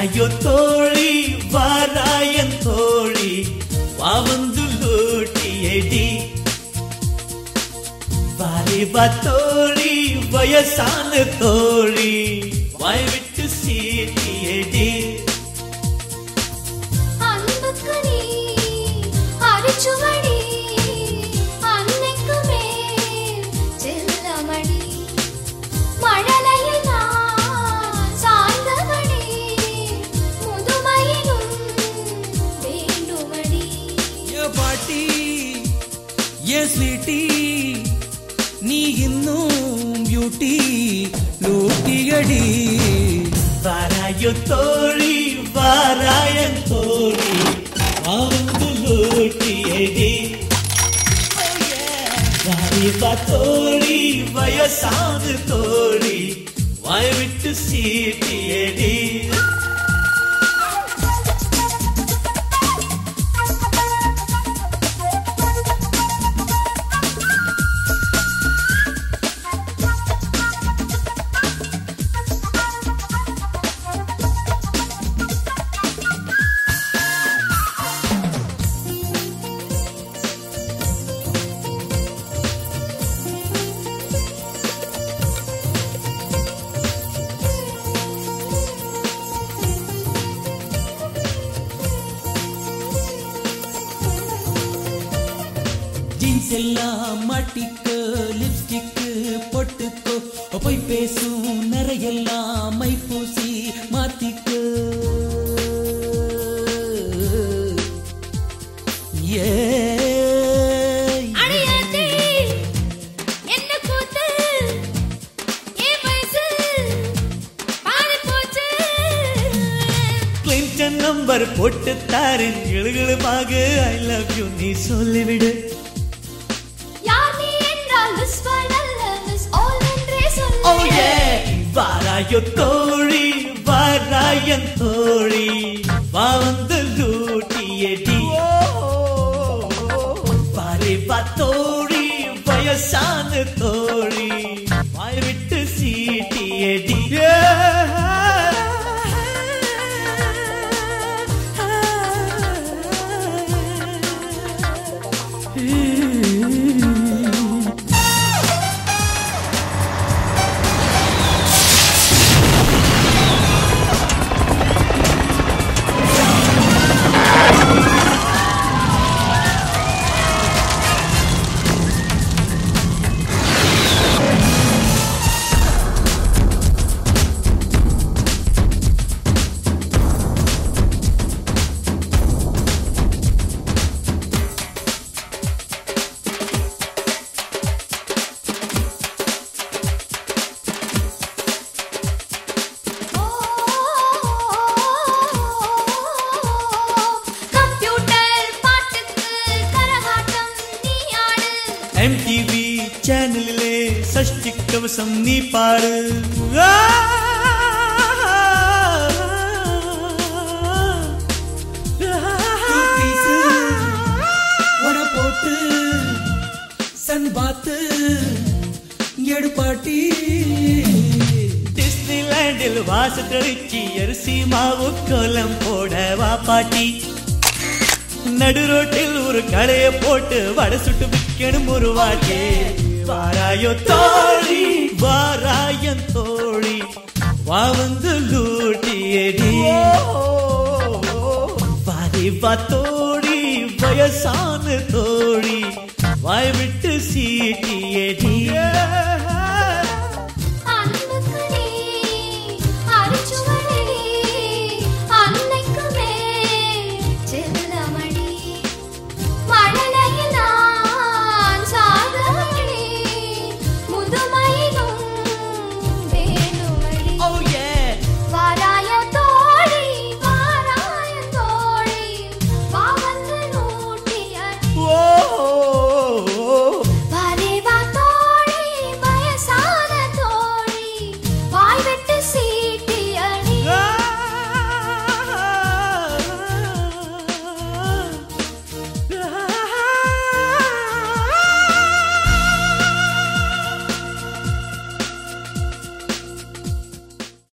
வாராயோ தோழி வாராயன் தோழி வாவந்து லூட்டியடி வாலிபா தோழி வயசான தோழி வாய் விட்டு சீட்டியடி அன்புக்கு நீ அரிச்சுவடி அன்னைக்கு மேல் செல்லமடி மழலையில் நான் சாய்ந்தபடி முதுமையிலும் வேண்டுமடி ஏ பாட்டி ஏ ஸ்வீட்டி நீ இன்னும் பியூட்டி லூட்டியடி வாராயோ தோழி வாராயன் தோழி வாவந்து லூட்டியடி வாலிபா தோழி வயசான தோழி வாய் விட்டு சீட்டியடி ஜீன்ஸ் எல்லாம் மாட்டிக்கோ லிப்ஸ்டிக்கு பொட்டுக்கோ போய் பேசும் நிறையெல்லாம் மை பூசி மாத்திக்கோ ஏய் அடியாத்தி என்ன கூத்து ஏ வயசு பாதி போச்சு கிளின்டன் நம்பர் போட்டு தாரேன் எழுகளுமாக ஐ லவ் யூ நீ சொல்லிவிடு யார் நீ என்றால் மிஸ் வேர்ல்ட் அல்ல மிஸ் ஆல் என்றே சொல்லு Oh yeah! வாராயோ தோழி வாராயன் தோழி வா வந்து லூட்டியடி பாரி வா தோழி வயசான தோழி வாய் விட்டு சீட்டியடி கம்ப்யூட்டர் பாட்டுக்கு கரகாட்டம் நீ ஆடு எம்டிவி சேனலிலே சஷ்டி கவசம் நீ பாடு ஆ! பீஸு உன போட்டு சன் பாத்து எடு பாட்டி டிஸ்னிலாண்டில் வாசத்தளிச்சு அரிசி மாவு கோலம் போட வா பாட்டி நடு ரோட்டில் ஒரு கடைய போட்டு வடை சுட்டு விற்கணும் ஒரு வாட்டி வாராயோ தோழி வாராயன் தோழி வா வந்து லூட்டியடி வாரி வா தோழி வயசான தோழி